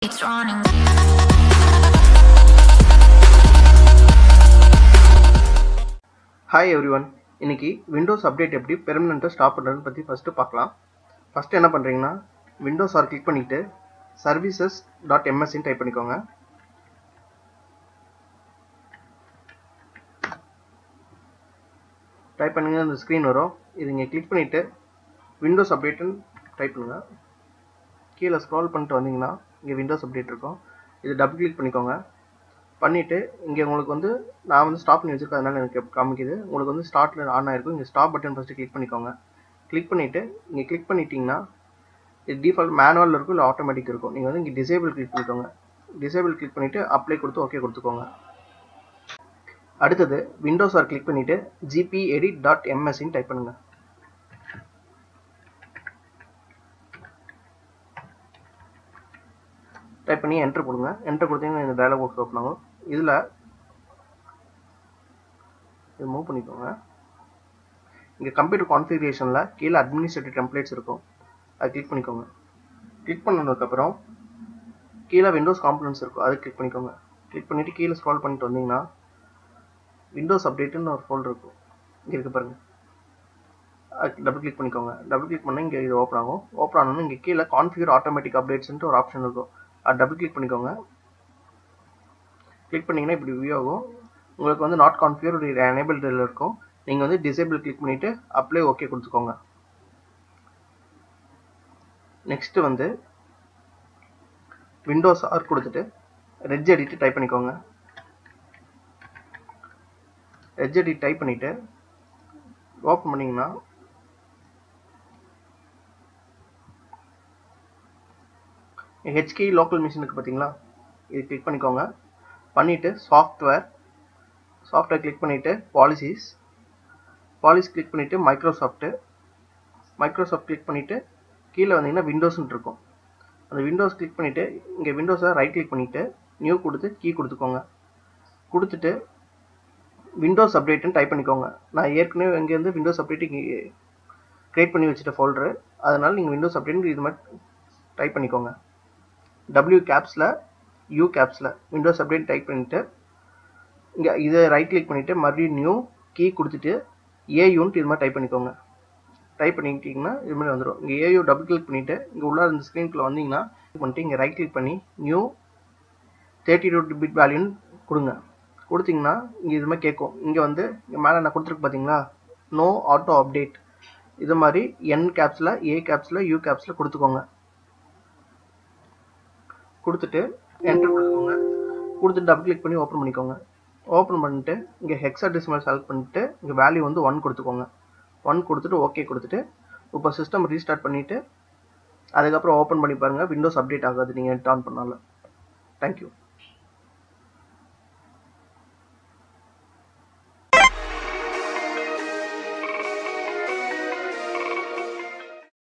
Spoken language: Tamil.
It's running. Hi everyone இன்னைக்கு விண்டோஸ் அப்டேட் எப்படி பெர்மனெண்ட்டாக ஸ்டாப் பண்ணுறதுன்னு பற்றி ஃபஸ்ட்டு பார்க்கலாம் ஃபஸ்ட்டு என்ன பண்ணுறீங்கன்னா விண்டோஸ் ஆர் கிளிக் பண்ணிவிட்டு சர்வீசஸ் டாட் எம்எஸ்சின்னு டைப் பண்ணிக்கோங்க டைப் பண்ணுங்க இந்த ஸ்க்ரீன் வரும் இது இங்கே கிளிக் பண்ணிவிட்டு விண்டோஸ் அப்டேட்டுன்னு டைப் பண்ணுங்கள் கீழே ஸ்க்ரால் பண்ணிட்டு வந்தீங்கன்னா இங்கே விண்டோஸ் அப்டேட் இருக்கும் இது டபுள் கிளிக் பண்ணிக்கோங்க பண்ணிவிட்டு இங்கே உங்களுக்கு வந்து நான் வந்து ஸ்டாப் பண்ணி வச்சிருக்கேன் அதனால எனக்கு காமிக்குது உங்களுக்கு வந்து ஸ்டார்ட்டில் ஆன் ஆயிருக்கும் இங்கே ஸ்டாப் பட்டன் ஃபஸ்ட்டு கிளிக் பண்ணிக்கோங்க கிளிக் பண்ணிவிட்டு இங்கே கிளிக் பண்ணிட்டீங்கன்னா இது டிஃபால்ட் மேனுவல் இருக்கும் இல்லை ஆட்டோமேட்டிக் இருக்கும் நீங்கள் வந்து இங்கே டிசேபிள் கிளிக் பண்ணிக்கோங்க டிசேபிள் கிளிக் பண்ணிவிட்டு அப்ளை கொடுத்து ஓகே கொடுத்துக்கோங்க அடுத்தது விண்டோஸ் ஆர் கிளிக் பண்ணிவிட்டு ஜிபி எடிட் டாட் எம்எஸ்சின்னு டைப் பண்ணுங்கள் டைப் பண்ணி என்ட்ரு கொடுங்க என்ட்ரு கொடுத்தீங்கன்னா இந்த டயலாக் பாக்ஸ் ஓப்பன் ஆகும் இதில் இது மூவ் பண்ணிக்கோங்க இங்கே கம்ப்யூட்டர் கான்ஃபிகரேஷனில் கீழே அட்மினிஸ்ட்ரேட்டிவ் டெம்ப்ளேட்ஸ் இருக்கும் அதை கிளிக் பண்ணிக்கோங்க கிளிக் பண்ணதுக்கப்புறம் கீழே விண்டோஸ் காம்பனன்ஸ் இருக்கும் அதை கிளிக் பண்ணிக்கோங்க கிளிக் பண்ணிவிட்டு கீழே ஸ்க்ரால் பண்ணிட்டு வந்தீங்கன்னா விண்டோஸ் அப்டேட்டுன்னு ஒரு ஃபோல்டர் இருக்கும் இங்கே இருக்கு பாருங்கள் அது டபுள் கிளிக் பண்ணிக்கோங்க டபுள் கிளிக் பண்ணால் இங்கே இது ஓப்பன் ஆகும் ஓப்பன் ஆனோன்னு இங்கே கீழே கான்ஃபிகர் ஆட்டோமேட்டிக் அப்டேட்ஸ்ன்ட்டு ஒரு ஆப்ஷன் இருக்கும் அது டபுள் கிளிக் பண்ணிக்கோங்க கிளிக் பண்ணிங்கன்னா இப்படி வியூ ஆகும் உங்களுக்கு வந்து நாட் கான்ஃபிகர் ஒரு எனேபிள் இருக்கும் நீங்கள் வந்து டிசேபிள் கிளிக் பண்ணிவிட்டு அப்ளை ஓகே கொடுத்துக்கோங்க நெக்ஸ்ட்டு வந்து விண்டோஸ் ஆர் கொடுத்துட்டு ரெஜ் எடிட் டைப் பண்ணிக்கோங்க ரெஜ் எடிட் டைப் பண்ணிவிட்டு ஓப்பன் பண்ணிங்கன்னா ஹெச்கி லோக்கல் மிஷினுக்கு பார்த்தீங்களா இது கிளிக் பண்ணிக்கோங்க பண்ணிவிட்டு சாஃப்ட்வேர் சாஃப்ட்வேர் கிளிக் பண்ணிவிட்டு பாலிசிஸ் பாலிசி கிளிக் பண்ணிவிட்டு மைக்ரோசாஃப்ட்டு மைக்ரோசாஃப்ட் கிளிக் பண்ணிவிட்டு கீழே வந்தீங்கன்னா விண்டோஸ்னு இருக்கும் அந்த விண்டோஸ் கிளிக் பண்ணிவிட்டு இங்கே விண்டோஸை ரைட் கிளிக் பண்ணிவிட்டு நியூ கொடுத்து கீ கொடுத்துக்கோங்க கொடுத்துட்டு விண்டோஸ் அப்டேட்டுன்னு டைப் பண்ணிக்கோங்க நான் ஏற்கனவே இங்கேருந்து விண்டோஸ் அப்டேட் க்ரியேட் பண்ணி வச்சுட்ட ஃபோல்டரு அதனால் நீங்கள் விண்டோஸ் அப்டேட் இது மாதிரி டைப் பண்ணிக்கோங்க டபிள்யூ கேப்ஸில் யூ கேப்ஸில் விண்டோஸ் அப்டேட் டைப் பண்ணிவிட்டு இங்கே இதை ரைட் கிளிக் பண்ணிவிட்டு மறுபடியும் நியூ கீ கொடுத்துட்டு ஏயூன்ட்டு இது மாதிரி டைப் பண்ணிக்கோங்க டைப் பண்ணிக்கிட்டிங்கன்னா இது மாதிரி வந்துடும் இங்கே ஏயூ டபுள் கிளிக் பண்ணிவிட்டு இங்கே உள்ள இந்த ஸ்க்ரீனுக்குள்ளே வந்தீங்கன்னா பண்ணிட்டு இங்கே ரைட் கிளிக் பண்ணி நியூ தேர்ட்டி டூ பிட் வேல்யூன்னு கொடுங்க கொடுத்தீங்கன்னா இங்கே இது மாதிரி கேட்கும் இங்கே வந்து இங்கே மேலே நான் கொடுத்துருக்கு பார்த்தீங்களா நோ ஆட்டோ அப்டேட் இது மாதிரி என் கேப்ஸில் ஏ கேப்ஸில் யூ கேப்ஸில் கொடுத்துக்கோங்க கொடுத்துட்டு என்டர் கொடுத்துக்கோங்க கொடுத்துட்டு டபுள் கிளிக் பண்ணி ஓப்பன் பண்ணிக்கோங்க ஓப்பன் பண்ணிட்டு இங்கே ஹெக்ஸா டெசிமல் செலக்ட் பண்ணிட்டு இங்கே வேல்யூ வந்து ஒன் கொடுத்துக்கோங்க ஒன் கொடுத்துட்டு ஓகே கொடுத்துட்டு இப்போ சிஸ்டம் ரீஸ்டார்ட் பண்ணிவிட்டு அதுக்கப்புறம் ஓப்பன் பண்ணி பாருங்கள் விண்டோஸ் அப்டேட் ஆகாது நீங்கள் ஆன் பண்ணாலும் தேங்க்யூ